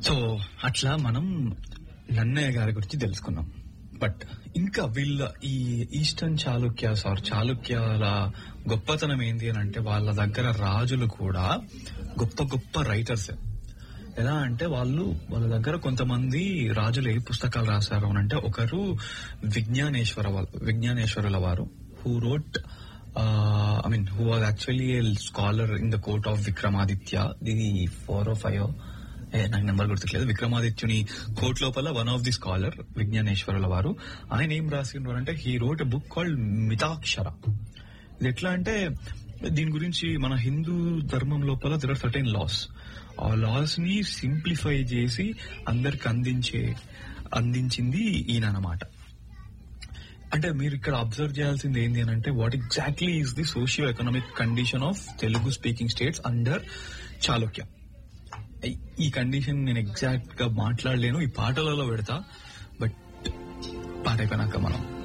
so అట్లా మనం నన్నయ్య గారి గురించి తెలుసుకున్నాం బట్ ఇంకా వీళ్ళ ఈ ఈస్టర్న్ చాళుక్యాస్ ఆర్ చాళుక్యాల గొప్పతనం ఏంటి అని అంటే వాళ్ళ దగ్గర రాజులు కూడా గొప్ప గొప్ప రైటర్స్ ఎలా అంటే వాళ్ళు వాళ్ళ దగ్గర కొంతమంది రాజులు ఏ పుస్తకాలు రాశారు అని అంటే ఒకరు విజ్ఞానేశ్వర వాళ్ళ- విజ్ఞానేశ్వరుల వారు who wrote I mean who was actually scholar in the court of Vikramaditya ఇది ఫోర్ ఓ ఫైవ్ నాకు నెంబర్ గుర్తులేదు విక్రమాదిత్యుని కోర్ట్ లోపల వన్ ఆఫ్ ది స్కాలర్ విజ్ఞానేశ్వరుల వారు ఆయన ఏం రాసిండ్రు అంటే he wrote book called Mitakshara ఇది ఎట్లా అంటే దీని గురించి మన హిందూ ధర్మం లోపల దర్ ఆర్ సర్టైన్ లాస్ ఆ లాస్ ని సింప్లిఫై చేసి అందరికి అందించే అందించింది ఈయన అన్నమాట అంటే మీరు ఇక్కడ అబ్జర్వ్ చేయాల్సింది ఏంటి అని అంటే what exactly is the socio economic condition of Telugu speaking states under Chalukya ఈ- ఈ కండిషన్ నేను ఎగ్జాక్ట్ గా మాట్లాడలేను ఈ పాటలలో పెడతా బట్ పాట అయిపోయినాక మనం